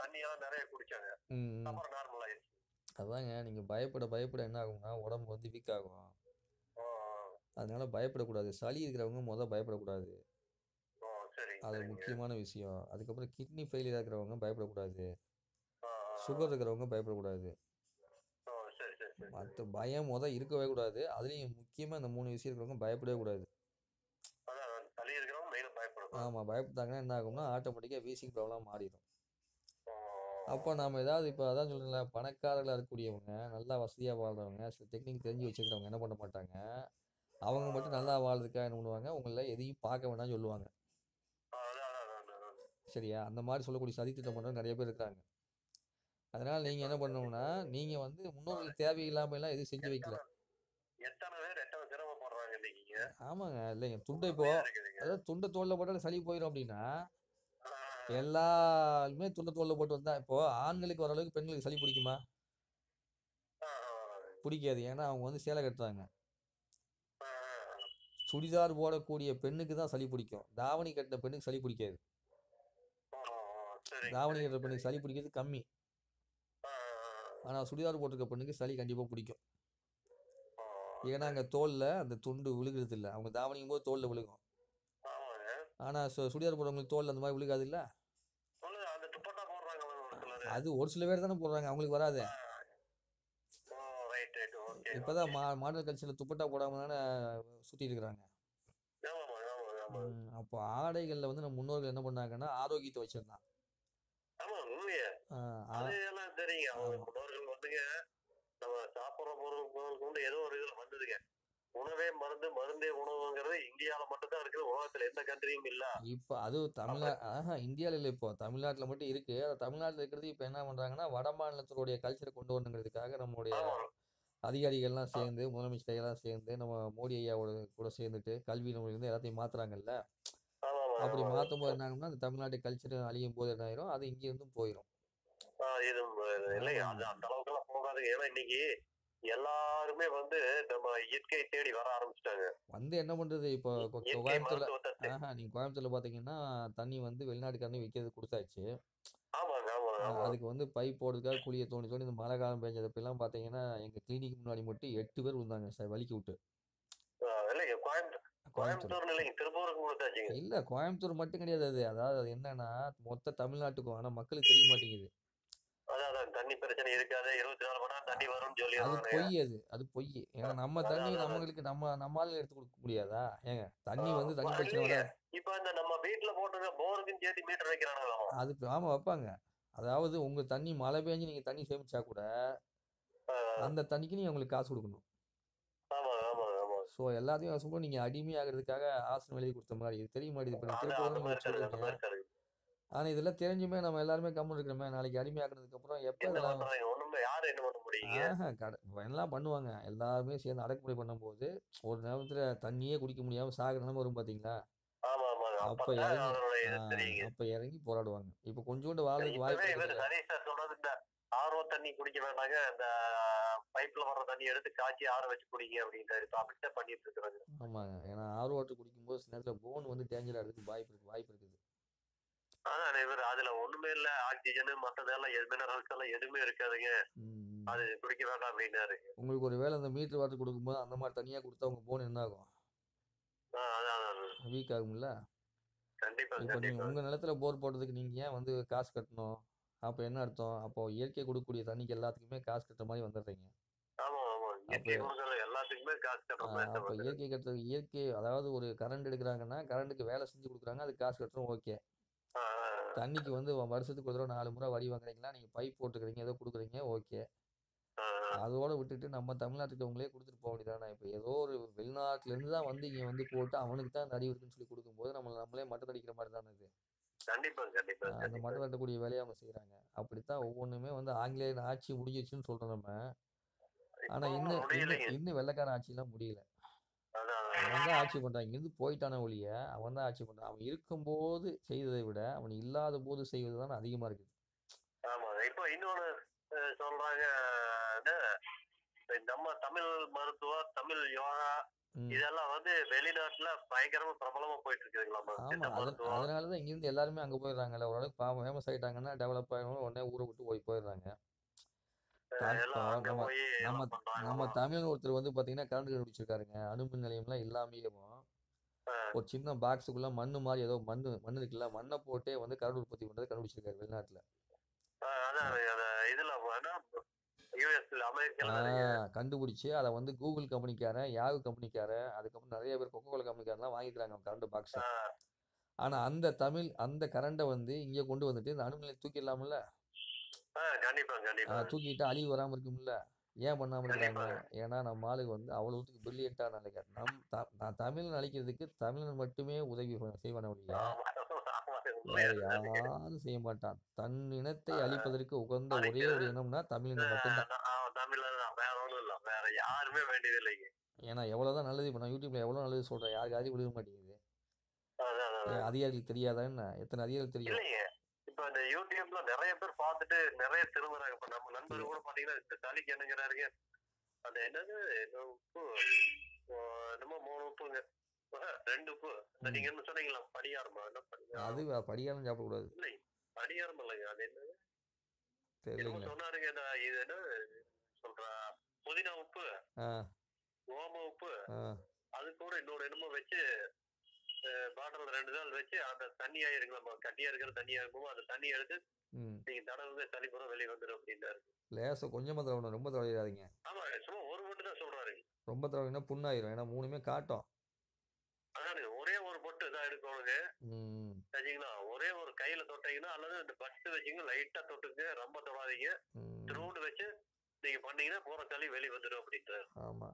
தண்ணி எல்லாம் நிறைய குடிச்சாங்க ம் ம். அப்புறம் நார்மல் ஆயிடுச்சு அதாங்க நீங்கள் பயப்பட பயப்பட என்ன ஆகும்னா உடம்பு வந்து வீக் ஆகும் ஓ அதனால பயப்படக்கூடாது சளி இருக்கிறவங்க முதல் பயப்படக்கூடாது ஓ சரி அது சரிங்க முக்கியமான விஷயம் அதுக்கப்புறம் கிட்னி ஃபெயிலியர் இருக்கிறவங்க பயப்படக்கூடாது ஆ, ஆ, சுகர் இருக்கிறவங்க பயப்படக்கூடாது ஓ சரி சரி சரி மற்ற பயம் முத இருக்கவே கூடாது அதுலேயும் முக்கியமாக இந்த மூணு விஷயம் இருக்கிறவங்க பயப்படவே கூடாது அதான் சளி இருக்கிறவங்க மெயிலும் பயப்படக்கூடாது ஆமாம் பயப்பட்டாங்கன்னா என்ன ஆகும்னா ஆட்டோமேட்டிக்காக வீசிங் ப்ராப்ளம் மாறிடும் ஓ, அப்போ நம்ம ஏதாவது இப்போ அதான் சொல்கிறேன்ல பணக்காரர்களாக இருக்கக்கூடியவங்க நல்லா வசதியாக வாழ்றவங்க சில டெக்னிக் தெரிஞ்சு வச்சுக்கிறவங்க என்ன பண்ண மாட்டாங்க அவங்க மட்டும் நல்லா வாழ்றதுக்காக என்ன பண்ணுவாங்க உங்களை எதையும் பார்க்க வேண்டாம்னு சொல்லுவாங்க ஆ, அதான் அதான் அதான், அதான் சரியா அந்த மாதிரி சொல்லக்கூடிய சதித்திட்டம் பண்ணுறவங்க நிறைய பேர் இருக்கிறாங்க அதனால் நீங்கள் என்ன பண்ணணும்னா நீங்கள் வந்து முன்னோர்களுக்கு தேவையில்லாம எல்லாம் எதுவும் செஞ்சு வைக்கல எத்தனை பேர் எத்தனை சிரமப்படுறாங்க இன்னைக்கு ஆமாங்க இல்லைங்க துண்டை இப்போ உண்மையா இருக்குதுங்க அதாவது துண்டை தோல்ல போட்டாலும் சளி போயிடும் அப்படின்னா ஆ, எல்லாருமே துண்டை தோல்ல போட்டு வந்தா இப்போ ஆண்களுக்கு வர அளவுக்கு பெண்களுக்கு சளி பிடிக்குமா ஆ, ஆ, பிடிக்காது ஏன்னா அவங்க வந்து சேலை கட்டுறாங்க ஆ, ஆ. சுடிதார் போடக்கூடிய பெண்ணுக்கு தான் சளி பிடிக்கும் தாவணி கட்டின பெண்ணுக்கு சளி பிடிக்காது ஓ, ஓ, சரி தாவணி சரி, கட்டுற பெண்ணுக்கு சரி. சளி பிடிக்கிறது கம்மி ஆ, ஆ, ஆனால் சுடிதார் போட்டிருக்க பெண்ணுக்கு சளி கண்டிப்பாக பிடிக்கும் ஆ. ஏன்னா அங்கே தோலில் அந்த துண்டு விழுகிறது இல்லை அவங்க தாவணிக்கும் போது தோலில் விழுகும் ஆமாங்க ஆனால் சு சுடிதார் போடுறவங்களுக்கு தோலில் அந்த மாதிரி விழுகாது இல்லை சொல்லுங்க அந்த துப்பட்டா போடுறாங்க ஒரு சிலர் அது ஒரு சில பேர் தானே போடுறாங்க அவங்களுக்கு வராது ஓ ரைட் ரைட் ஓகே இப்போதான் மா மாடல் கல்ச்சரில் துப்பட்டா போடாம தானே சுற்றிட்டு இருக்கிறாங்க ஆமாமா ஆமாங்க ஆமா ம், அப்போ ஆடைகளில் வந்து நம்ம முன்னோர்கள் என்ன பண்ணாங்கன்னா ஆரோக்கியத்தை வச்சிருந்தான் ஆமா உண்மையா அது எல்லாம் தெரியுங்க அவங்க ஆமா. முன்னோர்கள் வந்துங்க நம்ம சாப்பிடுற பொருள் பொருள் கொண்டு ஏதோ ஒரு இதுல வந்ததுங்க உணவே மருந்து மருந்தே உணவுங்கிறது இந்தியால மட்டும் தான் இருக்குது உலகத்துல எந்த கண்ட்ரியும் இல்ல இப்போ அது தமிழ்நா ஆஹா இந்தியாவில் இல்லை இப்போ தமிழ்நாட்டில் மட்டும் இருக்கு அது தமிழ்நாட்டில் இருக்கிறது இப்போ என்ன பண்ணுறாங்கன்னா வட மாநிலத்தினுடைய கல்ச்சரை கொண்டு வரணுங்கிறதுக்காக நம்மளுடைய ஆமா அதிகாரிகள்லாம் சேர்ந்து முதலமைச்சர் எல்லாம் சேர்ந்து நம்ம மோடி ஐயாவோட கூட சேர்ந்துட்டு கல்வி நம்மளுக்கு எல்லாத்தையும் மாத்துறாங்கல்ல ஆமா அப்படி ஆமா மாற்றும் போது என்ன ஆகும்னா அந்த தமிழ்நாட்டு கல்ச்சர் அழியும் போது என்ன ஆயிரும் அது இங்கிருந்தும் போயிடும் ஆ, இது இல்லைங்க அது அந்த அளவுக்கு எல்லாம் போகாதுங்க ஏன்னா இன்னைக்கு எல்லாருமே வந்து நம்ம இயற்கை தேடி வர ஆரம்பிச்சிட்டாங்க வந்து என்ன பண்றது இப்போ கொ- இயற்கை கோயம்புத்தூர்ல மருத்துவத்தை ஆஹா நீங்க கோயம்புத்தூர்ல பாத்தீங்கன்னா தண்ணி வந்து வெளிநாட்டுக்காரனே விற்கிறது கொடுத்தாச்சு ஆமாங்க ஆமாங்க ஆஹ் ஆமா அதுக்கு வந்து பைப் போடுறதுக்காக குழியை தோண்டி தோண்டி இந்த மழை காலம் பெஞ்சதப்பெல்லாம் பாத்தீங்கன்னா எங்க கிளினிக் முன்னாடி மட்டும் எட்டு பேர் விழுந்தாங்க சார் வலிக்கு விட்டு ஆ, இல்லைங்க கோயம்புத்தூர் கோயம்புத்தூர் கோயம்புத்தூர்னு இல்லைங்க திருப்பூருக்கு கொடுத்தாச்சுங்க இல்ல கோயம்புத்தூர் மட்டும் கிடையாது அது அதாவது அது என்னன்னா மொத்த தமிழ்நாட்டுக்கும் ஆனா மக்களுக்கு தெரிய மாட்டேங்குது அதான் அதான் தண்ணி பிரச்சனை இருக்காது இருபத்தி நாலு மணி நேரம் தண்ணி வரும்னு அது சொல்லிடுறாங்க பொய் அது அது பொய் ஏன்னா நம்ம அதான், தண்ணி அதான், அதான். நம்மளுக்கு நம்ம நம்மளால எடுத்து கொடுக்க முடியாதா ஏங்க தண்ணி ஆ, வந்து தண்ணி இல்லைங்க. பிரச்சனை வர இப்ப இந்த நம்ம வீட்டுல போட்டுருக்க போருக்குன்னு சேர்த்து மீட்டர் வைக்கிறானுங்களாமா அது ஆமா வைப்பாங்க அதாவது உங்க தண்ணி மழை பெஞ்சு நீங்க தண்ணி சேமிச்சா கூட ஆ, அந்த தண்ணிக்கு நீங்க உங்களுக்கு காசு கொடுக்கணும் ஆமா ஆமா ஆமா ஸோ எல்லாத்தையும் சொல்லும்போது நீங்க அடிமையாகிறதுக்காக ஆசனம் எழுதி கொடுத்த மாதிரி இது தெரிய மாட்டேங்குது இப்போ அது திருப்பூர் அந்த நீங்க மாதிரி இருக்குது அந்த சொல்றீங்க மாதிரி இருக்குது ஆனா இதெல்லாம் தெரிஞ்சுமே நம்ம எல்லாருமே கம்மன் இருக்கிறோமே நாளைக்கு அடிமையாக்குனதுக்கு அப்புறம் எப்போ என்ன இதெல்லாம் பண்றாங்க ஒண்ணுமே யாரு என்ன பண்ண முடியுங்க ஆஹா கடை எல்லாம் பண்ணுவாங்க எல்லாருமே சேர்ந்து அடக்குமுறை பண்ணும்போது ஒரு நேரத்துல தண்ணியே குடிக்க முடியாம சாகிற நிலைமை வரும் பாத்தீங்களா ஆமா ஆமா அப்ப அப்பதான் இறங்கி அதனுடைய இது ஆஹ் தெரியுங்க அப்ப இறங்கி போராடுவாங்க இப்ப கொஞ்சோண்டு வாழ்றதுக்கு வாய்ப்பு இப்பவே இவர் இருக்குது ஹரி சார் சொல்றது இந்த ஆர்ஓ தண்ணி குடிக்க வேண்டாங்க இந்த பைப்ல வர்ற தண்ணி எடுத்து காய்ச்சி ஆற வச்சு குடிங்க அப்படின்றாரு இப்ப அப்படித்தான் பண்ணிட்டு இருக்கிறாங்க ஆமாங்க ஏன்னா ஆர்வ வாட்டர் குடிக்கும்போது சில நேரத்துல போன் வந்து டேஞ்சர் ஆகிறதுக்கு வாய்ப்பு இருக்கு வாய்ப்பு இருக்குது அதான் இவர் அதுல ஒண்ணுமே இல்ல ஆக்சிஜன் மத்ததெல்லாம் மினரல்ஸ் எல்லாம் எதுவுமே இருக்காதுங்க ம், ம். அது குடிக்க வேண்டாம் அப்படின்னாரு உங்களுக்கு ஒரு வேளை அந்த மீட்டர் வாட்டர் கொடுக்கும்போது அந்த மாதிரி தனியா கொடுத்தா உங்க போன் என்ன ஆகும் ஆ, அதான், அதான். வீக் ஆகும்ல கண்டிப்பா இப்போ நீங்க கண்டிப்பா உங்க நிலத்துல போர் போடுறதுக்கு நீங்க ஏன் வந்து காசு கட்டணும் அப்போ என்ன அர்த்தம் அப்போ இயற்கை கொடுக்கக்கூடிய தண்ணிக்கு எல்லாத்துக்குமே காசு கட்டுற மாதிரி வந்துடுறீங்க ஆமா ஆமா இயற்கை கொடுக்கற எல்லாத்துக்குமே காசு கட்டுற மாதிரி அப்போ தான் வருது. இயற்கை கட்டுறது இயற்கை அதாவது ஒரு கரண்ட் எடுக்கிறாங்கன்னா கரண்ட்டுக்கு வேலை செஞ்சு கொடுக்குறாங்க அது காசு கட்டுறோம் ஓகே ஆ, ஆ, ஆ. தண்ணிக்கு வந்து வ- வருஷத்துக்கு ஒரு தடவை நாலு முறை வரி வாங்குறீங்களா நீங்கள் பைப் போட்டுக்கிறீங்க ஏதோ கொடுக்குறீங்க ஓகே ஆ, ஆ. அதோட விட்டுட்டு நம்ம தமிழ்நாட்டுக்கவங்களே கொடுத்துட்டு போக வேண்டியதானே இப்போ ஏதோ ஒரு வெளிநாட்டுலேருந்து தான் வந்து இங்கே வந்து போட்டு அவனுக்கு தான் இந்த அடி இருக்குன்னு சொல்லி கொடுக்கும்போது நம்மளை நம்மளே மட்டம் அடிக்கிற மாதிரி தானே இது கண்டிப்பா கண்டிப்பா அந்த கண்டிப்பா மட்டம் தட்டக்கூடிய வேலையை அவங்க செய்கிறாங்க அப்படித்தான் ஒவ்வொன்றுமே வந்து ஆங்கிலேயர் ஆட்சி முடிஞ்சிச்சுன்னு சொல்கிறோம் நம்ம ஆனால் இப்போ இன்னும் இன்னும் முடியலைங்க இன்னும் வெள்ளைக்காரன் ஆட்சிலாம் முடியல அதான் அவன் தான் ஆட்சி பண்றான் இங்கிருந்து போயிட்டான ஒழிய அவன் தான் ஆட்சி பண்றான் அவன் இருக்கும்போது செய்ததை விட அவன் இல்லாத போது செய்வது தான் அதிகமா இருக்குது ஆமா இப்போ இன்னொன்னு அஹ், சொல்றாங்க என்ன, நம்ம தமிழ் மருத்துவம் தமிழ் யோகா ம். இதெல்லாம் வந்து வெளிநாட்டுல பயங்கரமா பிரபலமா போயிட்டு இருக்குதுங்களாமா ஆமா சித்த அது மருத்துவம் அதனால தான் இங்கிருந்து எல்லாருமே அங்க போயிடுறாங்கல்ல ஓரளவுக்கு பாவம் ஃபேமஸ் ஆயிட்டாங்கன்னா டெவலப் ஆகணும் உடனே ஊரை விட்டு போய் போயிடுறாங்க தம்- எல்லாம் அங்க நம்ம போய் நம்ம எல்லாம் பண்றாங்க நம்ம தமிழ் ஒருத்தர் வந்து பாத்தீங்கன்னா கரண்ட் கண்டுபிடிச்சிருக்காருங்க அணுமின் நிலையம்லாம் இல்லாமையும் ஒரு சின்ன பாக்ஸுக்குள்ள மண்ணு மாதிரி ஏதோ மண்ணு மண்ணு இருக்குல்ல மண்ணை போட்டே வந்து கரண்ட் உற்பத்தி பண்றது கண்டுபிடிச்சிருக்காரு வெளிநாட்டுல ஆஹ் அதான் அந்த இதுல வேணா யூஎஸ்ல அமெரிக்கால நிறைய ஆஹ் கண்டுபிடிச்சு அதை வந்து கூகுள் கம்பெனிக்காரன் யாகு கம்பெனிக்காரன் அதுக்கப்புறம் நிறைய பேர் கொக்கோ கோலா கம்பெனிக்காரன்லாம் வாங்கிக்கிறாங்க கரண்ட் பாக்ஸை ஆஹ் ஆனா அந்த தமிழ் அந்த கரண்டை வந்து இங்க கொண்டு வந்துட்டு இந்த அணுமின் நிலையம் தூக்கிடலாம்ல ஆஹ் கண்டிப்பா கண்டிப்பா ஆஹ் தூக்கிட்டு அழிவு வராம இருக்கும்ல ஏன் பண்ணாம இருக்கிறாங்க கண்டிப்பாங்க. ஏன்னா நம்ம ஆளுங்க வந்து அவ்வளவுக்கு பிரில்லியண்டா நினைக்கிறேன் நம் த- நான் தமிழ் அழிக்கிறதுக்கு தமிழன் மட்டுமே உதவி பண்ண- செய்வானே ஒழிய ஆமா, ஆமா, வேற உண்மையா இருக்குதுங்க. யாரும் செய்ய மாட்டான் தன் இனத்தை ஆஹ் அழிப்பதற்கு உகந்த ஒரே ஒரு அழிக்கிறது இனம்னா தமிழினம் மட்டும்தான் ஆஹ் ஆஹ் தமிழ்ல தான் வேற ஒண்ணும் இல்ல வேற யாருமே வேண்டியது இல்லைங்க ஏன்னா எவ்வளவுதான் நல்லது இப்போ நான் யூடியூப்ல எவ்வளவு நல்லது சொல்றேன் யாருக்கு அதிகம் விழுக மாட்டேங்குது அதான் அதான், ஏன் அதான். அதிகாரிகளுக்கு தெரியாதா என்ன எத்தனை அதிகாரிகள் தெரியும் இல்லைங்க இப்ப இந்த யூடியூப்ல நிறைய பேர் பார்த்துட்டு நிறைய திரும்புறாங்க இப்ப நம்ம நண்பர் கூட பாத்தீங்கன்னா இந்த சளிக்கு என்னங்கிறாருங்க அந்த என்னது என்ன உப்பு ஆ, என்னமோ மூணு உப்புங்க ஆஹ், ரெண்டு உப்பு இந்த ம். நீங்க என்ன சொன்னீங்களா படியாரமா என்ன படியாரம் அது படியாரம் சாப்பிடக்கூடாது இல்லை படியாரம் இல்லைங்க அது என்ன என்னமோ தெரியலைங்க சொன்னாருங்க இந்த இது என்ன சொல்றா புதினா உப்பு ஆ ஓம உப்பு ஆ அது கூட இன்னொரு என்னமோ வச்சு பாட்டில் ரெண்டு நாள் வச்சு அந்த தண்ணி ஆயிருங்களா கட்டியா இருக்கிற தண்ணி ஆகுமோ அந்த தண்ணி எடுத்து ம் நீங்க தடவுங்க சளிப்புறம் வெளியே வந்துடும் அப்படின்றாரு லேசா கொஞ்சமா தடவணும் ரொம்ப தடவிடாதீங்க ஆமா சும்மா ஒரு மட்டும் தான் சொல்றாரு ரொம்ப தடவினா புண்ணாயிரும் ஏன்னா மூணுமே காட்டும் அதானுங்க ஒரே ஒரு பொட்டு தான் எடுக்கணுங்க ம் சரிங்களா ஒரே ஒரு கையில தொட்டீங்கன்னா அல்லது இந்த பட்டு வச்சுங்க லைட்டா தொட்டுங்க ரொம்ப தொடாதீங்க ம் திருவுண்டு வச்சு நீங்க பண்ணீங்கன்னா பூரா சளி வெளியே வந்துடும் அப்படின்றாரு ஆமா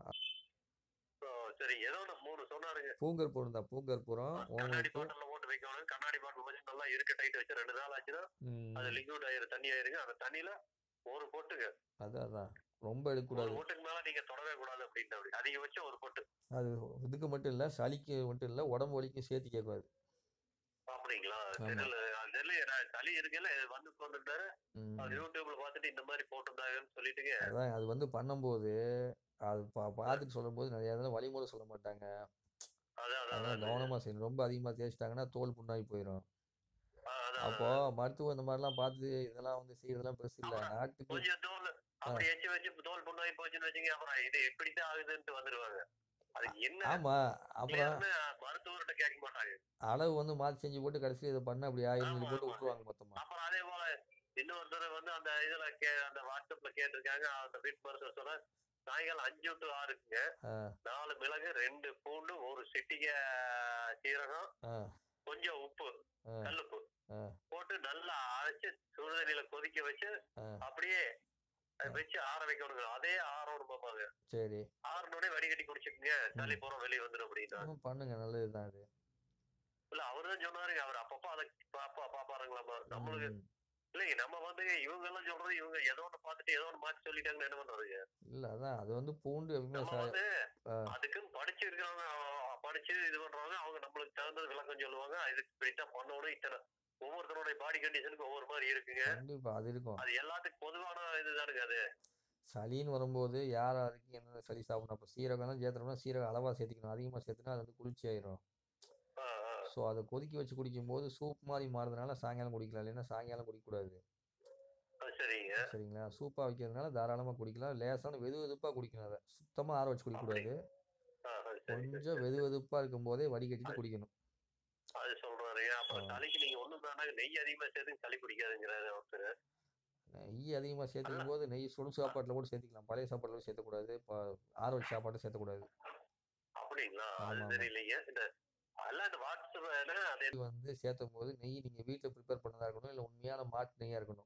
So, சரி ஏதோ ஒண்ணு மூணு சொன்னாருங்க பூங்கர் பூரம் தான் பூங்கர் பூரம் கண்ணாடி ஓமப்பு பாட்டில போட்டு வைக்கணும் கண்ணாடி பாட்டில் வச்சு நல்லா இருக்க டைட் வச்சு ரெண்டு நாள் ஆச்சுன்னா ம் அது லிக்விட் ஆயிரும் தண்ணி ஆயிருங்க அந்த தண்ணியில ஒரு பொட்டுங்க அதான் அதான் ரொம்ப ஒரு எடுக்கக்கூடாது பொட்டுக்கு மேல நீங்க தொடவே கூடாது அப்படின்ட்டு அப்படி அதிகபட்சம் ஒரு பொட்டு அது இதுக்கு மட்டும் இல்லை சளிக்கு மட்டும் இல்லை உடம்பு வலிக்கும் சேர்த்து கேட்காது அப்படிங்களா ஆமா. தெரியல அது தெரியல நான் சளி இருக்குல்ல இது வந்து வந்துட்டாரு ம் அவர் யூடியூப்ல பார்த்துட்டு இந்த மாதிரி போட்டிருந்தாங்கன்னு சொல்லிட்டுங்க அதான் அது வந்து பண்ணும்போது அது பா பார்த்துட்டு சொல்லும்போது நிறைய இதெல்லாம் வழிமுறை சொல்ல மாட்டாங்க அதான் அதான் அதனால அதான் கவனமாக செய்யணும் ரொம்ப அதிகமாக தேய்ச்சிட்டாங்கன்னா தோல் புண்ணாகி போயிடும் ஆ, அதான் அப்போ மருத்துவம் இந்த மாதிரிலாம் பார்த்து இதெல்லாம் வந்து செய்யறதெல்லாம் பெருசு இல்லை அப்புறம் நாட்டுக்கு கொஞ்சம் தோல் அப்படி எச்சு வச்சு தோல் புண்ணாகி போச்சுன்னு வச்சுங்க அப்புறம் இது எப்படித்தான் ஆகுதுன்ட்டு வந்துருவாங்க அதுக்கு என்ன ஆமா அப்புறம் clearன்னு மருத்துவர்கிட்ட கேட்க மாட்டாங்க அளவு வந்து மாற்றி செஞ்சு போட்டு கடைசியில் இதை பண்ண அப்படி ஆயிரம் ஆமா, போட்டு ஆமா. விட்டுருவாங்க மொத்தமா அப்புறம் அதே போல இன்னொருத்தர் வந்து அந்த இதுல கே அந்த வாட்ஸ்அப்ல கேட்டிருக்காங்க அந்த வீட்டு மருத்துவர் சொன்ன சாயங்காலம் அஞ்சு டு ஆறுக்குங்க ஆ நாலு மிளகு ரெண்டு பூண்டு ஒரு சிட்டிகை சீரகம் ஆ கொஞ்சம் உப்பு ஆ கல்லுப்பு ஆ போட்டு நல்லா அரைச்சு சுடுதண்ணியில கொதிக்க வச்சு ஆ அப்படியே அதை வச்சு ஆற வைக்கணுங்க அதே ஆறணும் பாப்பாங்க சரி ஆறுனோடனே வடிகட்டி குடிச்சுக்கங்க சளி பூரா வெளியே வந்துடும் அப்படின்னா ஆமா, பண்ணுங்க நல்லது தான் அது இல்ல அவர்தான் சொன்னாருங்க அவர் அப்பப்போ அதை பாப்பா பாப்பாருங்களாமா நம்மளுக்கு ம். இல்லைங்க நம்ம வந்து இவங்க எல்லாம் சொல்றது இவங்க ஏதோ ஒண்ணு பார்த்துட்டு ஏதோ ஒண்ணு மாத்தி சொல்லிட்டாங்கன்னு என்ன பண்றதுங்க இல்ல அதான் அது வந்து பூண்டு எப்பவுமே நம்ம ச- வந்து ஆ. அதுக்குன்னு படிச்சு இருக்கிறவங்க அஹ், படிச்சு இது பண்றவங்க அவங்க நம்மளுக்கு தகுந்தது விளக்கம் சொல்லுவாங்க இதுக்கு இப்படித்தான் பண்ணணும் இத்தனை ஒவ்வொருத்தருடைய பாடி கண்டிஷனுக்கு ஒவ்வொரு மாதிரி இருக்குங்க கண்டிப்பா அது இருக்கும் அது எல்லாத்துக்கும் பொதுவான இதுதானுங்க அது சளின்னு வரும்போது யார் யாருக்கு என்னென்ன சளி சாப்பிடணும் அப்போ சீரகம் தான் சேர்த்தோம்னா சீரகம் அளவாக சேர்த்துக்கணும் அதிகமாக சேர்த்துனா அது வந்து குளிர்ச்சி ஆயிரும் ஆ, ஆ. ஸோ அதை கொதிக்க வச்சு குடிக்கும்போது சூப் மாதிரி மாறுறதுனால சாயங்காலம் குடிக்கலாம் இல்லைன்னா சாயங்காலம் குடிக்கக்கூடாது அது சரிங்க சரிங்களா சூப்பாக வைக்கிறதுனால தாராளமாக குடிக்கலாம் லேசான வெது வெதுப்பாக குடிக்கணும் அதை சுத்தமாக ஆற வச்சு குடிக்கக்கூடாது ஆ, அது சரிங்க கொஞ்சம் வெது வெதுப்பாக இருக்கும்போதே வடிகட்டிட்டு குடிக்கணும் அது சொல்றாரு அப்புறம் ஆ. சளிக்கு நீங்க ஒண்ணும் வேணாங்க நெய் அதிகமா சேர்த்து சளி குடிக்காதுங்கிறாரு ஒருத்தர் நெய் அதிகமாக சேர்த்துக்கும் போது நெய் சுடு சாப்பாட்டில் கூட சேர்த்துக்கலாம் பழைய சாப்பாட்டில் கூட சேர்த்தக்கூடாது இப்போ ஆற வச்ச சாப்பாட்டை சேர்த்தக்கூடாது அப்படிங்களா ஆமா, அது ஆமா. தெரியலைங்க இந்த அதெல்லாம் இந்த வாட்ஸ்அப் அது நெய் வந்து சேர்த்தும் போது நெய் நீங்கள் வீட்டில் ப்ரிப்பேர் பண்ணதா இருக்கணும் இல்லை உண்மையான மாட்டு நெய்யாக இருக்கணும்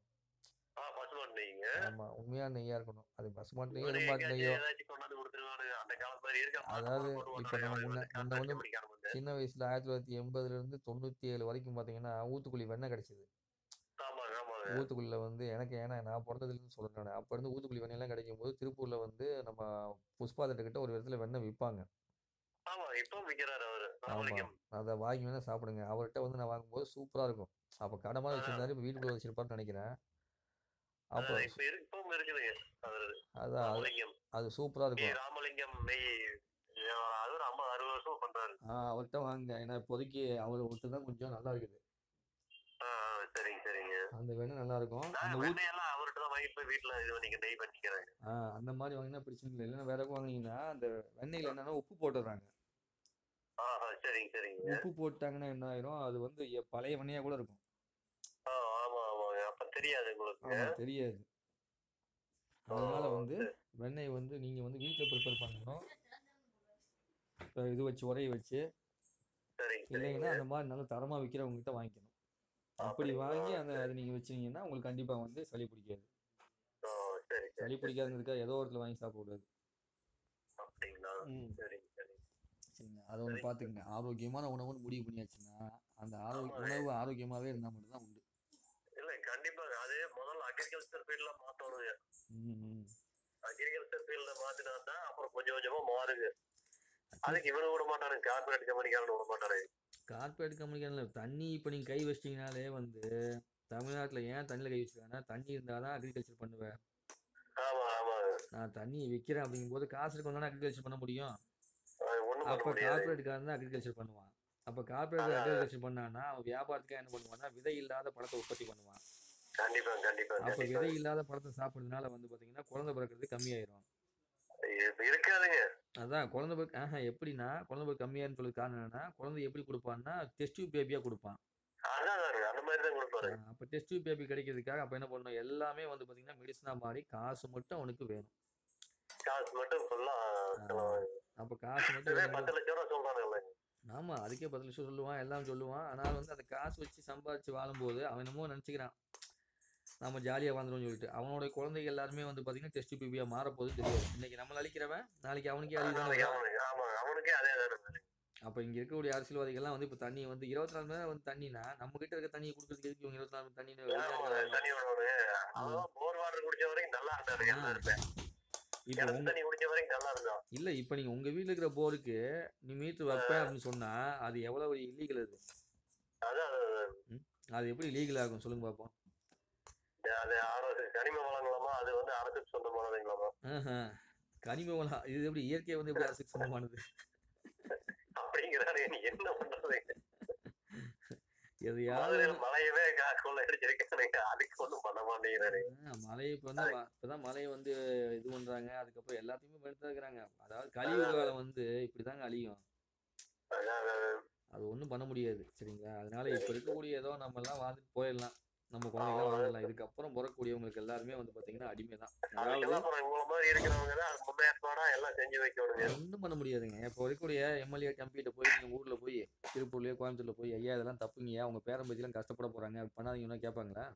ஆ பசுமாட்டு நெய்ங்க ஆமாம் உண்மையான நெய்யாக இருக்கணும் அது பசுமாட்டு நெய்யோ இவரு எருமாட்டு எங்கேயாச்சும் நெய்யோ ஏதாச்சும் கொண்டாந்து கொடுத்துருவானுங்க அந்த காலம் மாதிரி இருக்கு அப்ப அதாவது அப்புறம் கொண்டு இப்ப நம்ம வந்தாங்க. முன்ன- வந்து முன்ன வந்து கண்ணாடி பிடிக்காம வந்து. சின்ன வயசுல ஆயிரத்தி தொள்ளாயிரத்தி எண்பதுல இருந்து தொண்ணூத்தி ஏழு வரைக்கும் பாத்தீங்கன்னா ஊத்துக்குழி வெண்ணெய் கிடைச்சது ஆமாங்க ஆமாங்க ஊத்துக்குழியில வந்து எனக்கு ஏன்னா நான் பிறந்ததுல இருந்து சொல்றேன் நான் அப்ப இருந்து ஊத்துக்குழி வெண்ணெய் எல்லாம் கிடைக்கும் போது திருப்பூர்ல வந்து நம்ம புஷ்பா theatre கிட்ட ஒரு இடத்துல வெண்ணெய் விற்பாங்க ஆமா இப்போ விக்கிறாரு அவரு ஆமா ராமலிங்கம் அதை வாங்கி வேணா சாப்பிடுங்க அவர்கிட்ட வந்து நான் வாங்கும்போது சூப்பரா இருக்கும் அப்ப கடை மாதிரி வச்சிருந்தாரு இப்ப வீட்டுக்குள்ள வச்சிருப்பாருன்னு நினைக்கிறேன் அப்போ அஹ் இப்ப இருக்கு இப்பவும் இருக்குதுங்க அது அதான் அது ராமலிங்கம் அது சூப்பராக கே இருக்கும் ராமலிங்கம் நெய் அஹ் அது ஒரு ஐம்பது அறுபது வருஷம் பண்றாரு ஆ அவர்கிட்ட வாங்க ஏன்னா இப்போதைக்கு அவர் ஒருத்தர் தான் கொஞ்சம் நல்லா இருக்குது ஆஹ் ஆஹ் சரிங்க சரிங்க அந்த வெண்ணெய் நல்லா இருக்கும் அந்த நான் ஊ வெண்ணெயெல்லாம் அவர்கிட்ட தான் வாங்கிட்டு போய் வீட்டுல இது பண்ணிக்க நெய் பண்ணிக்கிறேன் ஆ அந்த மாதிரி வாங்கினா பிரச்சனை இல்லை இல்லைன்னா வேற எதுவும் வாங்கினீங்கன்னா அந்த வெண்ணெயில் என்னன்னா உப்பு போட்டுடுறாங்க ஆஹ் சரிங்க சரிங்க உப்பு போட்டாங்கன்னா என்ன ஆயிரும் அது வந்து எ- பழைய வெண்ணெயா கூட இருக்கும் ஆஹ் ஆமா ஆமாங்க அப்ப தெரியாது உங்களுக்கு ஆமா தெரியாது அதனால ஓ, வந்து வெண்ணெய் வந்து நீங்க வந்து வீட்டில் ப்ரிப்பேர் பண்ணணும் இப்ப இது வச்சு உரைய வச்சு சரிங்க சரிங்க இல்லைங்கன்னா அந்த மாதிரி நல்ல தரமா விற்கிறவங்க கிட்ட வாங்கிக்கணும் அப்படி அப்படிங்களா? வாங்கி அந்த அதை நீங்க வச்சீங்கன்னா உங்களுக்கு கண்டிப்பா வந்து சளி பிடிக்காது ஓ சரி சரி சளி பிடிக்காதுங்கிறதுக்காக ஏதோ ஒருத்துல வாங்கி சாப்பிடக்கூடாது அப்படிங்களா ம் சரிங்க சரி சரிங்க அதை ஒன்று பார்த்துக்கங்க ஆரோக்கியமான உணவுன்னு முடிவு பண்ணியாச்சுன்னா அந்த ஆரோக்கிய உணவு ஆரோக்கியமாவே இருந்தா மட்டும்தான் உண்டு இல்ல கண்டிப்பாங்க அது முதல்ல அக்ரிகல்ச்சர் ஃபீல்ட்ல மாத்தணுங்க ம், ம். அக்ரிகல்ச்சர் ஃபீல்ட்ல மாத்தினா தான் அப்புறம் கொஞ்சம் கொஞ்சமா மாறுங்க அதுக்கு இவனு விட மாட்டாரு கார்பரேட் கம்பெனிக்காரன் விட மாட்டாரு கார்பரேட் கம்பெனிக்கான தண்ணி இப்போ நீங்கள் கை வச்சிட்டிங்கனாலே வந்து தமிழ்நாட்டில் ஏன் தண்ணியில் கை வச்சிருக்காங்கன்னா தண்ணி இருந்தால் தான் அக்ரிகல்ச்சர் பண்ணுவேன் ஆமா ஆமாங்க நான் தண்ணி விற்கிறேன் அப்படிங்கும்போது காசு இருக்கணும் தானே அக்ரிகல்ச்சர் பண்ண முடியும் அது ஒண்ணும் பண்ண அப்போ முடியாது கார்பரேட்காரன் தான் அக்ரிகல்ச்சர் பண்ணுவான் அப்போ கார்பரேட் அக்ரிகல்ச்சர் பண்ணான்னா அவன் வியாபாரத்துக்கு என்ன பண்ணுவான்னா விதை இல்லாத பழத்தை உற்பத்தி பண்ணுவான் கண்டிப்பா கண்டிப்பா அப்போ கண்டிப்பா விதை இல்லாத பழத்தை சாப்பிட்றதுனால வந்து பார்த்தீங்கன்னா குழந்தை பிறக்கிறது கம்மியாயிரும் இப்ப இருக்காதுங்க அதான் குழந்தை பிறகு ஆஹா எப்படின்னா குழந்தை பிறகு கம்மியாருன்னு சொல்லி காரணம் என்னன்னா குழந்தை எப்படி கொடுப்பான்னா டெஸ்ட் டியூப் பேபியாக கொடுப்பான் அதான் அதாங்க, அந்த மாதிரி தான் கொடுப்பாரு அப்போ டெஸ்ட் டியூப் பேபி கிடைக்கிறதுக்காக அப்போ என்ன பண்ணணும் எல்லாமே வந்து பார்த்தீங்கன்னா மெடிசனாக மாறி காசு மட்டும் அவனுக்கு வேணும் காசு மட்டும் ஃபுல்லா செலவாகுது. அப்போ காசு மட்டும் இதுவே வேணும் பத்து லட்சம் ரூபா சொல்றானுங்களே ஆமாம் அதுக்கே பத்து லட்சம் சொல்லுவான் எல்லாம் சொல்லுவான் ஆனால் வந்து அந்த காசு வச்சு சம்பாதிச்சு வாழும்போது அவன் என்னமோ நினச்சிக்கிறான் நம்ம ஜாலியாக வாழ்ந்துருவோம்னு சொல்லிட்டு அவனோட குழந்தைங்க எல்லாருமே வந்து பார்த்தீங்கன்னா டெஸ்ட் பிபியாக மாறப்போகுதுன்னு தெரியாது இன்னைக்கு நம்மள அழிக்கிறவன் நாளைக்கு அவனுக்கே அழிதான் நாளைக்கு அவனுக்கு ஆமா அவனுக்கே அதே தானே அப்போ இங்கே இருக்கக்கூடிய அரசியல்வாதிகள்லாம் வந்து இப்போ தண்ணி வந்து இருபத்தி நாலு மணி நேரம் வந்து தண்ணினா நம்ம கிட்ட இருக்க தண்ணியை கொடுக்குறதுக்கு எதுக்கு இவங்க இருபத்தி நாலு மணி தண்ணி தண்ணி விடுவானு அவன் போர் வாட்டர் குடிச்ச வரைக்கும் நல்லா இருந்தாரு ஆ. எல்லாருமே இப்போ கிணத்து உங்க தண்ணி குடிச்ச வரைக்கும் நல்லா இருந்தான் இல்லை இப்போ நீங்கள் உங்கள் வீட்டில் இருக்கிற போருக்கு நீ மீட்ரு வைப்பேன் அப்படின்னு சொன்னால் அது எவ்வளோ ஒரு இல்லீகல் அது அதான் அது- அது எப்படி லீகல் ஆகும் சொல்லுங்க பார்ப்போம் அது அரசு கனிம வளங்களாமா அது வந்து அரசுக்கு சொந்தமானதுங்களாமா ஆஹா. கனிம வளம் இது எப்படி இயற்கை வந்து எப்படி அரசுக்கு சொந்தமானது அப்படிங்கிறாரு நீ என்ன பண்றது எதையாவது மதுரையில மலையவே கா- கொள்ளை அடிச்சிருக்கானுங்க அதுக்கு ஒண்ணும் பண்ண மாட்டேங்கிறாரு ஆ, மழை இப்போ வந்து வ- இப்பதான் மழையை வந்து இது பண்றாங்க அதுக்கப்புறம் எல்லாத்தையுமே எடுத்து இருக்கிறாங்க அதாவது கழிவு காலம் வந்து இப்படிதாங்க அழியும் அதான் அதான். அது ஒண்ணும் பண்ண முடியாது சரிங்களா அதனால இப்ப இருக்கக்கூடிய ஏதோ நம்ம எல்லாம் வாழ்ந்துட்டு போயிடலாம் நம்ம குழந்தைங்க வாழ்ந்துடலாம் இதுக்கப்புறம் பிறக்கக்கூடியவங்களுக்கு எல்லாருமே வந்து பாத்தீங்கன்னா அடிமை தான் அதாவது அதுக்கெல்லாம் அப்புறம் உங்களை மாதிரி இருக்கிறவங்க தான் முன்னேற்பாடா எல்லாம் செஞ்சு வைக்கணுங்க ஒன்றும் பண்ண முடியாதுங்க இப்போ இருக்கக்கூடிய எம்எல்ஏ எம்பிகிட்ட போய் நீங்கள் ஊரில் போய் திருப்பூர்லயோ கோயம்புத்தூர்ல போய் ஐயா இதெல்லாம் தப்புங்க அவங்க பேரம்பத்திலாம் கஷ்டப்பட போறாங்க அப்படி பண்ணாதீங்கன்னா கேட்பாங்களா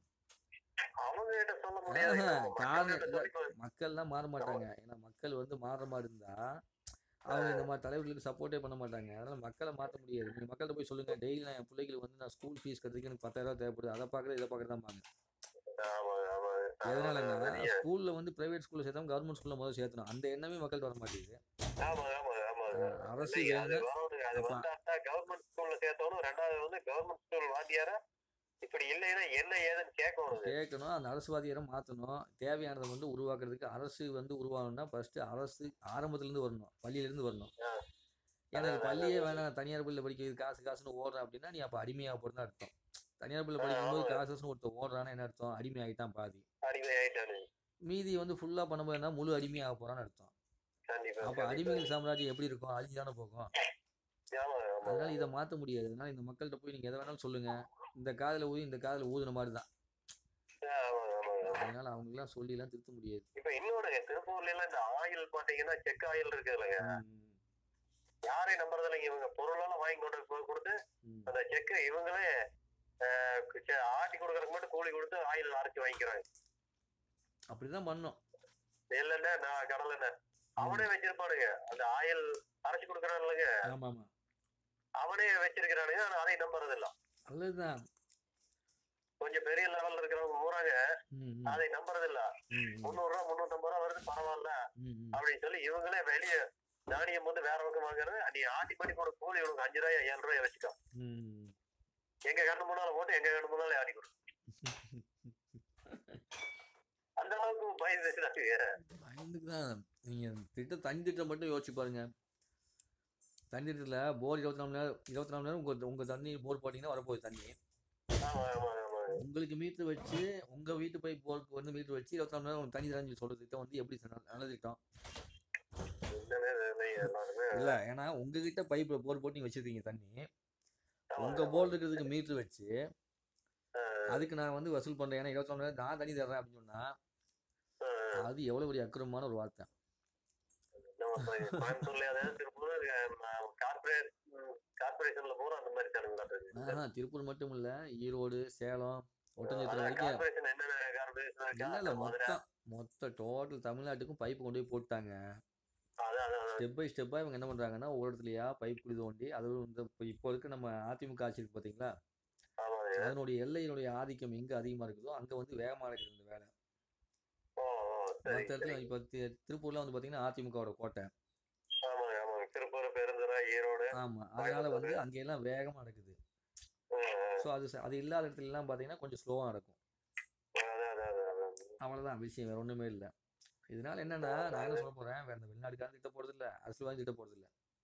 அவங்க கிட்ட சொல்ல முடியாது ஆஹா, நம்ம காரணம் மக்கள்கிட்ட இல்ல. சொல்லி மக்கள்லாம் மாற மாட்டாங்க ஏன்னா மக்கள் வந்து மாறுற மாதிரி இருந்தா அவங்க இந்த மாதிரி தலைவர்களுக்கு சப்போர்ட்டே பண்ண மாட்டாங்க அதனால மக்களை மாற்ற முடியாது நீங்க மக்கள்கிட்ட போய் சொல்லுங்க டெய்லி நான் என் பிள்ளைகளுக்கு வந்து நான் ஸ்கூல் ஃபீஸ் கட்டுறதுக்கு எனக்கு பத்தாயிரம் ரூபாய் தேவைப்படுது அதை பார்க்குறது இதை பார்க்குறது தான் பாங்க ஆமா ஆமா எதனாலன்னா ஆமா ஸ்கூல்ல வந்து பிரைவேட் ஸ்கூல்ல சேர்த்தாம கவர்மெண்ட் ஸ்கூல்ல முதல்ல சேர்த்தணும் அந்த எண்ணமே மக்கள்கிட்ட வர மாட்டேங்குது ஆமா ஆமா ஆமா அஹ் அரசு இல்லைங்க, அது வேணும் வரணுங்க. அது அப்ப- வந்தாட்டா கவர்மெண்ட் ஸ்கூல்ல சேர்த்தவனும் ரெண்டாவது வந்து கவர்மெண்ட் ஸ்கூல் வாத்தியார இப்படி இல்லைன்னா என்ன ஏதுன்னு கேட்கணும் கேட்கணும் அந்த அரசுவாதியரை மாற்றணும் தேவையானதை வந்து உருவாக்குறதுக்கு அரசு வந்து உருவாகணும்னா ஃபர்ஸ்ட் அரசு ஆரம்பத்துலேருந்து வரணும் பள்ளியிலேருந்து வரணும் ஆ. எனக்கு அதான், பள்ளியே அதான். வேணாம் நான் தனியார் பள்ளியில் படிக்கிறது காசு காசுன்னு ஓடுறேன் அப்படின்னா நீ அப்போ அடிமையாக போகிறதா அர்த்தம் தனியார் பள்ளியில் ஆ, படிக்கும்போது ஆமா. காசு காசுன்னு ஒருத்தன் ஓடுறான்னு என்ன அர்த்தம் அடிமை ஆகிட்டான் பாதி அடிமை ஆயிட்டானு மீதி வந்து ஃபுல்லாக பண்ணும்போதுனா முழு அடிமையாக போகிறான்னு அர்த்தம் கண்டிப்பா அப்போ கண்டிப்பா. அடிமைகள் சாம்ராஜ்யம் எப்படி இருக்கும் அழிஞ்சு தானே போகும் ஆமா ஆமா அதனால இதை மாற்ற முடியாது அதனால இந்த மக்கள்கிட்ட போய் நீங்கள் எதை வேணாலும் சொல்லுங்க இந்த காதில் ஊதி இந்த காதில் ஊதுன மாதிரி தான் ஆமா ஆமா ஆமா. அதனால அவங்களுக்குலாம் சொல்லிலாம் திருத்த முடியாது இப்ப இன்னொன்னு திருப்பூர்ல எல்லாம் இந்த ஆயில் பாத்தீங்கன்னா செக் ஆயில் இருக்கு இல்லைங்க ம், யாரையும் நம்புறது இல்லைங்க இவங்க பொருளெல்லாம் வாங்கி கொண்டு போய் கொடுத்து ம். அந்த செக் இவங்களே ஆஹ், செ- ஆட்டி கொடுக்கறதுக்கு மட்டும் கூலி கொடுத்து ஆயில் அரைச்சு வாங்கிக்கிறாங்க அப்படிதான் பண்ணோம் இல்லைன்னா நான் கடலை எண்ணெய் அவனே வச்சிருப்பானுங்க அந்த ஆயில் அரைச்சு கொடுக்கறான் இல்லைங்க ஆமா ஆமா அவனே வச்சிருக்கிறானுங்க ஆனா அதையும் நம்புறது இல்ல நல்லதுதான் கொஞ்சம் பெரிய லெவல்ல இருக்கிறவங்க ஊராங்க ம், ம், அதை நம்புறது இல்ல ம், ம், முந்நூறு ரூபா முந்நூத்தம்பது ரூபா வருது பரவாயில்ல ம், ம். அப்படின்னு சொல்லி இவங்களே வெளியே தானியம் வந்து வேற பக்கம் வாங்குறது நீ ஆட்டி பண்ணி போட கூலி உனக்கு அஞ்சு ரூபாய் ஏழு ரூபாய் வச்சுக்கோ ம். எங்க கண்ணு முன்னால போட்டு எங்க கண்ணு முன்னால ஆடி கொடு அளவுக்கு பயந்துட்டாங்க பயந்துக்கு தான் நீங்கள் திட்டம் தண்ணி திட்டம் மட்டும் யோசிச்சு பாருங்க தண்ணி திட்டத்தில் போர் இருபத்தி நாலு மணி நேரம் இருபத்தி நாலு மணி நேரம் உங்கள் உங்கள் தண்ணி போர் போட்டிங்கன்னா வரப்போகுது தண்ணி ஆமா ஆமா ஆமா உங்களுக்கு மீட்ரு வச்சு உங்கள் வீட்டு பைப் போருக்கு வந்து மீட்ரு வச்சு இருபத்தி நாலு மணி நேரம் உங்களுக்கு தண்ணி தரேன்னு சொல்கிற திட்டம் வந்து எப்படி சார் நல்ல- நல்ல திட்டம் என்னன்னே தெரியல எல்லாருமே இல்லை ஏன்னா உங்ககிட்ட பைப் போர் போட்டு நீங்கள் வச்சுருக்கீங்க தண்ணி ஆமா, உங்கள் ஆமா. போர் இருக்கிறதுக்கு மீட்ரு வச்சு ஆ, அதுக்கு நான் வந்து வசூல் பண்ணுறேன் ஏன்னா இருபத்தி நாலு மணி நேரம் நான் தண்ணி தர்றேன் அப்படின்னு சொன்னால் ஆ, அது எவ்வளோ பெரிய அக்கிரமமான ஒரு வார்த்தை நம்ம இப்ப கோயம்புத்தூர்ல அதாவது திருப்பூர் கார்பரேட் கார்பரேஷன்ல பூரா அந்த மாதிரி தானுங்களா இருக்கு ஆஹா திருப்பூர் மட்டும் இல்லை ஈரோடு சேலம் ஒட்டஞ்சத்திரம் வரைக்கும் கார்பரேஷன் என்னென்ன கார்பரேஷன் இல்ல இல்ல மொத்தம் மொத்த டோட்டல் தமிழ்நாட்டுக்கும் பைப் கொண்டு போய் போட்டாங்க அதான் அதான் ஸ்டெப் பை ஸ்டெப்பாக இவங்க என்ன பண்றாங்கன்னா ஒவ்வொரு இடத்துலயா பைப் குழி தோண்டி அதுவும் இந்த இப்போ இப்போ இருக்க நம்ம அதிமுக ஆட்சி இருக்கு பார்த்தீங்களா ஆமாங்க அதனுடைய எல்லையினுடைய ஆதிக்கம் எங்க அதிகமா இருக்குதோ அங்க வந்து வேகமா நடக்குது இந்த வேலை ஓ ஓ சரி மற்ற இடத்துல சரி இப்போ தி- திருப்பூர்ல வந்து பாத்தீங்கன்னா அதிமுகவோட கோட்டை ஆமாங்க ஆமாங்க திருப்பூர் பெருந்துறை ஈரோடு ஆமா அதனால வந்து அங்கெல்லாம் வேகமா நடக்குது ஆ, ஆ. ஸோ அது ச- அது இல்லாத இடத்துல எல்லாம் பாத்தீங்கன்னா கொஞ்சம் ஸ்லோவா நடக்கும் அதான் அதான் அதான் அதான். அவ்வளவுதான் விஷயம் வேற ஒண்ணுமே இல்லை இதனால என்னன்னா நான் என்ன சொல்ல போறேன் வேற இந்த வெளிநாட்டுக்காரன் திட்ட போறது இல்ல அரசியல்வாதி திட்ட போறது இல்ல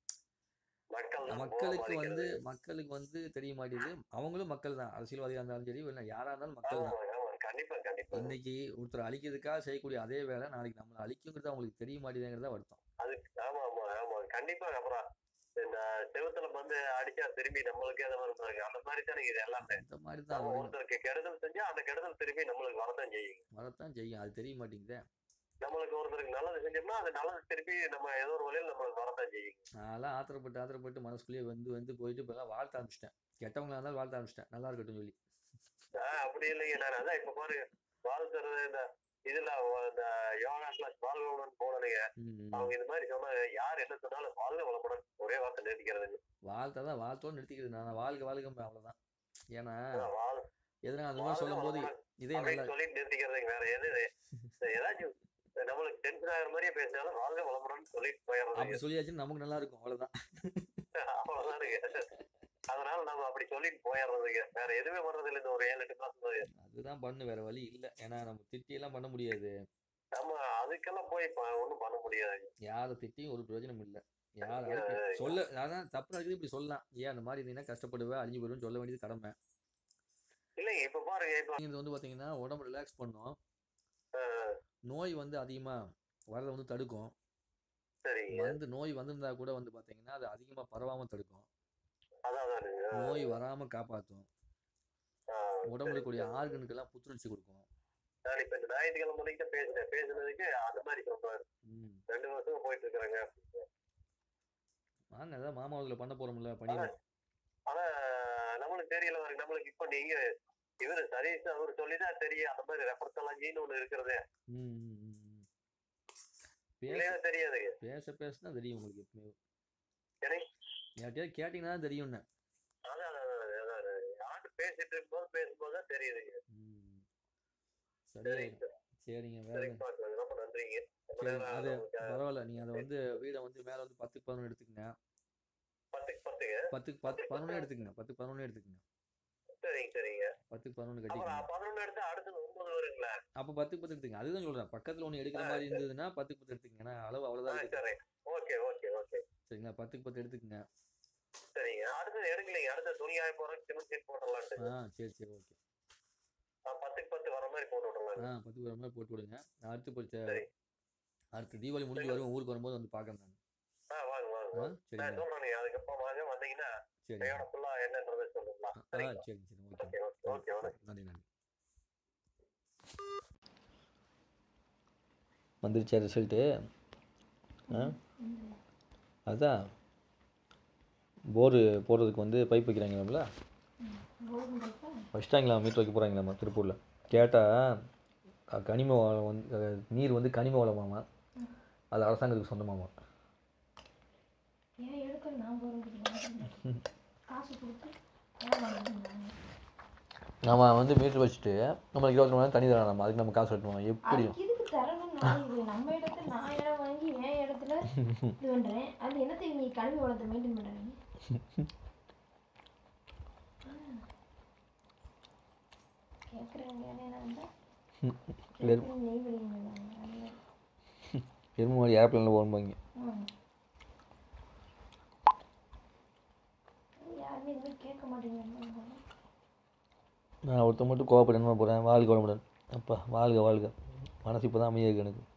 மக்கள் தான் மக்களுக்கு போக வந்து மாட்டேங்கிறது. மக்களுக்கு வந்து தெரிய மாட்டேங்குது அவங்களும் மக்கள் தான் அரசியல்வாதியா இருந்தாலும் சரி இல்லை யாரா இருந்தாலும் மக்கள் தான் ஆமாங்க, ஆமாங்க. கண்டிப்பா கண்டிப்பா இன்னைக்கு ஒருத்தர் அழிக்கிறதுக்காக செய்யக்கூடிய அதே வேலை நாளைக்கு நம்மளை அழிக்குங்கிறது அவங்களுக்கு தெரிய மாட்டேங்குறதா வருத்தம் அது ஆமா ஆமா ஆமா கண்டிப்பா அப்புறம் இந்த செவுத்துல வந்து அடிச்சா திரும்பி நம்மளுக்கே அந்த மாதிரி பாருங்க அந்த மாதிரி தானே இது எல்லாமே இந்த மாதிரி தான் நம்ம ஒருத்தருக்கு கெடுதல் செஞ்சா அந்த கெடுதல் திரும்பி நம்மளுக்கு வரதான் செய்யும் வரத்தான் செய்யும் அது தெரிய மாட்டேங்குதே நம்மளுக்கு ஒருத்தருக்கு நல்லது செஞ்சோம்னா அது நல்லது திருப்பி நம்ம ஏதோ ஒரு வழியில் நம்மளுக்கு வரதான் செய்யும் நான்லாம் ஆத்திரப்பட்டு ஆத்திரப்பட்டு மனசுக்குள்ளேயே வந்து வந்து போயிட்டு இப்போலாம் வாழ்த்த ஆரம்பிச்சிட்டேன் கெட்டவங்களா இருந்தாலும் வாழ்த்த ஆரம்பிச்சிட்டேன் நல்லா இருக்கட்டும் சொல்லி ஆஹ் அப்படி இல்லைங்க நான் அதான் இப்ப பாருங்க வாழ்த்துறது இந்த இதுல அவ- இந்த யோகா கிளாஸ் வாழ்வுடன் போனதுங்க ம், ம். அவங்க இந்த மாதிரி சொன்னாங்க யார் என்ன சொன்னாலும் வாழ்க வளமுடன் ஒரே வார்த்தை நிறுத்திக்கிறது வாழ்த்த தான் வாழ்த்தோடு நிறுத்திக்கிறது நான் வாழ்க வாழ்க அவ்வளோதான் ஏன்னா வாழ் எதனா அந்த மாதிரி வாழ்க சொல்லும் போது வளமுடன் இதே நல்லா அப்படின்னு சொல்லிட்டு நிறுத்திக்கிறதுக்கு வேற எது ஏதாச்சும் நம்மளுக்கு டென்ஷன் ஆகிற மாதிரியே பேசினாலும் வாழ்க வளமுடன் சொல்லிட்டு போயிடுறது அப்படி சொல்லியாச்சுன்னு நமக்கு நல்லா இருக்கும் அவ்வளோதான் அவ்வளவுதானுங்க அதனால நம்ம அப்படி சொல்லிட்டு போயிடுறதுங்க வேற எதுவுமே பண்றது இல்லை இந்த ஒரு ஏழு எட்டு மாசம் அதுதான் பண்ணு வேற வழி இல்லை ஏன்னா நம்ம திட்டியெல்லாம் பண்ண முடியாது நம்ம அதுக்கெல்லாம் போய் இப்ப ஒண்ணும் பண்ண முடியாது யாரை திட்டியும் ஒரு பிரயோஜனம் இல்லை யார் அதுக்கு சொல்ல அதான் தப்பு நடக்குது இப்படி சொல்லலாம் ஏன் அந்த மாதிரி இருந்தீங்கன்னா கஷ்டப்படுவேன் அழிஞ்சு போயிடுவேன்னு சொல்ல வேண்டியது கடமை இல்லைங்க இப்ப பாருங்க இப்ப இது வந்து பார்த்தீங்கன்னா உடம்பு ரிலாக்ஸ் பண்ணும் ஆஹ், நோய் வந்து அதிகமாக வரதை வந்து தடுக்கும் சரிங்க வந்து நோய் வந்திருந்தா கூட வந்து பார்த்தீங்கன்னா அது அதிகமாக பரவாமல் தடுக்கும் அதான் அதானுங்க நோய் வராமல் காப்பாற்றும் ஆஹ், உடம்புல சரி, இருக்கக்கூடிய சரி. ஆர்கனுக்கெல்லாம் புத்துணர்ச்சி கொடுக்கும் நான் இப்ப இந்த ஞாயிற்றுக்கிழமை வரைக்கும் பேசினேன் பேசுனதுக்கு அந்த மாதிரி சொல்றாரு ம் ரெண்டு வருஷமா போயிட்டு இருக்கிறாங்க வாங்க அதான் மாமா இதில் பண்ண போகிறோம்ல பண்ணிடுவோம் ஆனா நம்மளுக்கு தெரியல பாருங்க நம்மளுக்கு இப்ப நீங்க இவரு சதீஷ் அவர் சொல்லிதான் தெரியும் அந்த மாதிரி ரெப்பர்த்தலாஞ்சின்னு ஒண்ணு இருக்கிறது ம் ம், ம், ம். பேச இல்லையா தெரியாதுங்க பேச பேச தான் தெரியும் உங்களுக்கு எப்பவுமே எனக்கு யார்கிட்டயாவது கேட்டிங்கன்னா தான் தெரியும்னு அதான் அதான், அதான், அதான், அதான். யார்கிட்ட பேசிட்டு இருக்கும்போது பேசும்போது தான் தெரியுதுங்க ம் சரிங்க சரிங்க சரிங்க வேற சரிங்க பாக்குறேன் ரொம்ப நன்றிங்க ரொம்ப சரி நேரம் அது நமக்கு பரவாயில்ல நீங்கள் அதை வந்து வீடை வந்து மேலே வந்து பத்துக்கு பதினொன்று எடுத்துக்கங்க பத்துக்கு பத்துங்க பத்துக்கு பத்து பதினொன்று எடுத்துக்கங்க பத்துக்கு பதினொன்று எடுத்துக்கங்க சரிங்க சரிங்க பத்துக்கு பதினொன்று கட்டிக்கங்க அப்புறம் பதினொன்னு எடுத்து அடுத்தது ஒன்பது வருங்களா அப்போ பத்துக்கு பத்து எடுத்துக்கங்க அதுதான் சொல்கிறேன் பக்கத்தில் ஒன்று எடுக்கிற மாதிரி இருந்ததுன்னா பத்துக்கு பத்து எடுத்துக்கங்க ஏன்னா அளவு ஆ அவ்வளோதான் இருக்குது சரி ஓகே ஓகே ஓகே சரிங்களா பத்துக்கு பத்து எடுத்துக்கங்க சரிங்க அடுத்தது எடுக்கலைங்க அடுத்த துணி ஆய போறோம் சிமெண்ட் சீட் போட்டுடலான்ட்டு ஆ சரி சரி ஓகே ஆ, பத்துக்கு பத்து வர மாதிரி போட்டு விடலாங்க ஆ பத்துக்கு வர மாதிரி போட்டு விடுங்க நான் அடுத்து போய் சரி. அடுத்து தீபாவளி முடிஞ்சு வரும் ஊருக்கு வரும்போது வந்து பார்க்குறேன் நான் ஆ வாங்க வாங்க ஆ வாங்க. நான் சரிங்களா சொல்றேன் அதுக்கப்புறம் வாங்க வந்தீங்கன்னா சரி கையோட ஃபுல்லா என்னன்றதை சொல்லுங்களா ஆ சரிங்களா சரி சரி ஓகே ஓகே ஓகே ஓகே வணக்கம் நன்றி நன்றி வந்துருச்சா ரிசல்ட்டு ஆ அதுதான் போரு போடுறதுக்கு வந்து பைப் வைக்கிறாங்களாம்ல வச்சிட்டாங்களா மீட்டர் வைக்க போகிறாங்களாம்மா திருப்பூரில் கேட்டால் கனிம வளம் வந்து அஹ், நீர் வந்து கனிம வளமாமா அது அரசாங்கத்துக்கு சொந்தமாமா ஏன் எடுக்க நான் போகிறேன் காசு கொடுத்து ஏன் வாங்குறீங்க? நம்ம வந்து மீட்டர் வச்சுட்டு நம்மளுக்கு இருபத்தி மணி நேரம் தண்ணி தரணும் நம்ம அதுக்கு நம்ம காசு கட்டணும் எப்படியும் அதுக்கு இதுக்கு தரணும் நான் இது நம்ம இடத்துல நான் இடம் வாங்கி என் இடத்துல இது பண்றேன் அது என்னத்தை நீ கல்வி வளத்தை மெயின்டைன் பண்றீங்க கேட்குறேங்க என்ன கேட்கணும் நெய் வடிங்க எருமை மாதிரி ஏர்ப்ளைனில் போகும்பாங்க யாருமே எதுவுமே கேட்க மாட்டேங்கிறாங்க நான் ஒருத்தன் மட்டும் கோவப்பட என்ன போகிறேன் வாழ்க வளமுடன் அப்பா வாழ்க வாழ்க மனசு இப்போ தான் அமைதியாக இருக்கு எனக்கு